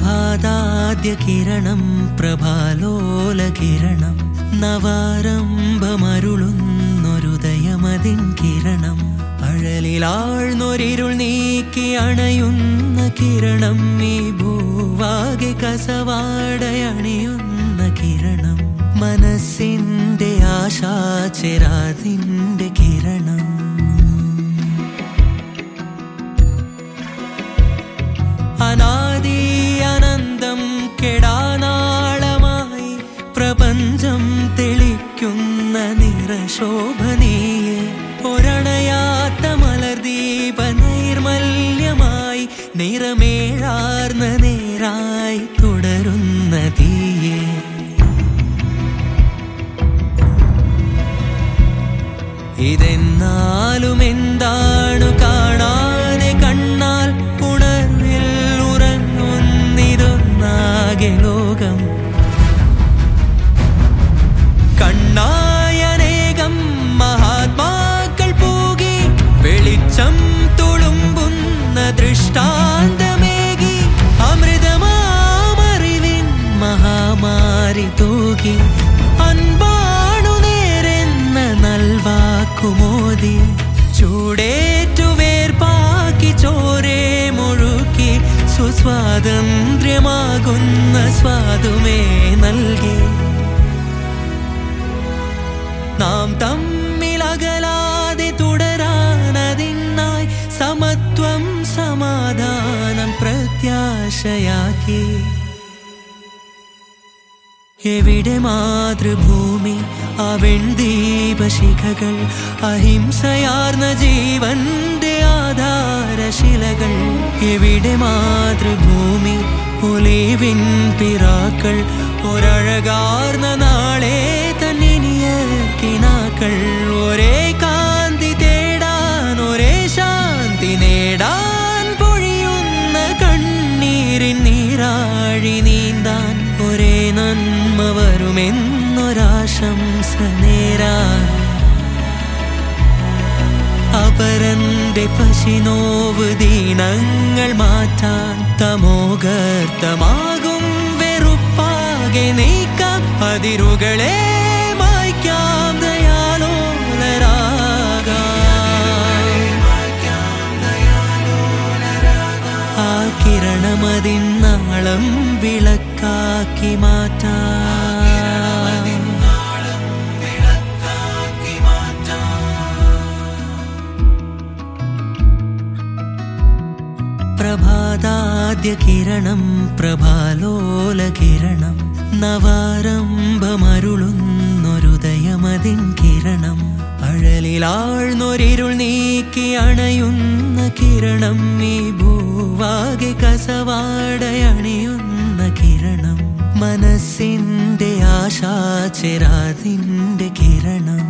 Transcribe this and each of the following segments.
പ്രഭാതാദ്യ കിരണം പ്രഭാലോല കിരണം നവാരംഭമരുളുന്നൊരുദയമതിൻ കിരണം അഴലിലാഴ്ന്നൊരിരുൾ നീക്കി അണയുന്ന കിരണം ഈ ഭൂവാകെ കസവാടയണിയുന്ന കിരണം മനസ്സിന്റെ ആശാചെരാതിന്റെ കിരണം അനാദി അനന്തം കെടാനാളമായി പ്രപഞ്ചം തെളിക്കുന്ന നിറശോഭനീയെ ഒരണയാത്ത മലർദീപ നൈർമല്യമായി നിറമേഴാർന്ന നേരായി തുടരുന്ന തീയെ ഇതെന്നാലും എന്താണു കാണാനെ കണ്ണാൽ ഉണർന്നിൽ ഉറങ്ങുന്നിതൊന്നാകെ ലോകം കണ്ണായനേകം മഹാത്മാക്കൾ പൂകി വെളിച്ചം തുളുമ്പുന്ന ദൃഷ്ടാന്തമേകി അമൃതമാമറിവിൻ മഹാമാരി തൂകി അൻപാണു നേരെന്ന നൽവാക്കുമോദി ചൂടേറ്റുവേർപ്പാക്കി ചോരേ മുഴുക്കി സുസ്വാതന്ത്ര്യമാകുന്ന സ്വാദുമേ നൽകി നാം തമ്മിലകലാതെ തുടരാനതിനായി സമത്വം സമാധാനം പ്രത്യാശയാക്കി എവിടെ മാതൃഭൂമി അവെൺദീപശിഖകൾ അഹിംസയാർന്ന ജീവന്റെ ആധാരശിലകൾ എവിടെ മാതൃഭൂമി ഒലിവിൻ പിറാക്കൾ ഒരഴകാർന്ന നാളെ തന്നിനിയ കിനാക്കൾ ഒരേ കാന്തി തേടാൻ ഒരേ ശാന്തി നേടാൻ പൊഴിയുന്ന കണ്ണീരിൻ നീരാഴി നീന്താൻ ഒരേ നന്മ വരുമെന്നൊരാശംസ നേരാൻ അപരന്റെ പശിനോവ് ദീനങ്ങൾ മാറ്റാൻ തമോഗർത്തമാകും വെറുപ്പാകെ നീക്കാം അതിരുകളെ മായ്ക്കാം ദയാലോലരാകാം ആ കിരണമതിൻ നാളം വിളക്കാക്കി മാറ്റാം പ്രഭാതാദ്യ കിരണം പ്രഭാലോല കിരണം നവാരംഭമരുളുന്നൊരുദയമതിൻ കിരണം അഴലിലാഴ്ന്നൊരിരുൾ നീക്കി അണയുന്ന കിരണം ഈ ഭൂവാകെ കസവാടയണിയുന്ന കിരണം മനസ്സിന്റെ ആശാചെരാതിന്റെ കിരണം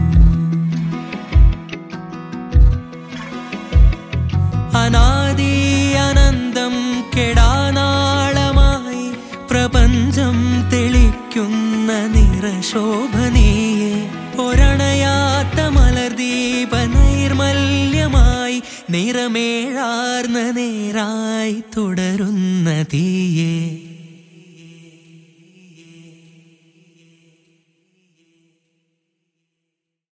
അനാദി അനന്തം കെടാനാളമായി പ്രപഞ്ചം തെളിക്കുന്ന നിറശോഭനീയെ ഒരണയാത്ത മലർദീപ നൈർമല്യമായി നിറമേഴാർന്ന നേരായി തുടരുന്ന തീയെ